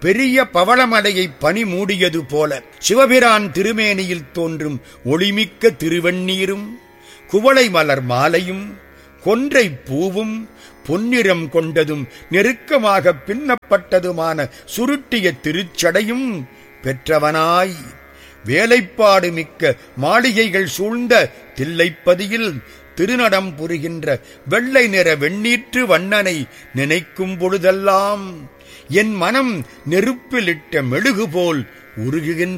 பெரிய பவளமலையை பனி மூடியது போல சிவபிரான் திருமேனியில் தோன்றும் ஒளிமிக்க திருவெண்ணீரும் குவளை மலர் மாலையும் கொன்றை பூவும் பொன்னிறம் கொண்டதும் நெருக்கமாக பின்னப்பட்டதுமான சுருட்டிய திருச்சடையும் பெற்றவனாய் வேலைப்பாடு மிக்க மாளிகைகள் சூழ்ந்த தில்லைப்பதியில் திருநடம் புரிகின்ற வெள்ளை நிற வெண்ணீற்று வண்ணனை நினைக்கும் பொழுதெல்லாம் என் மனம் நெருப்பிலிட்ட மெழுகு போல் உருகுகின்ற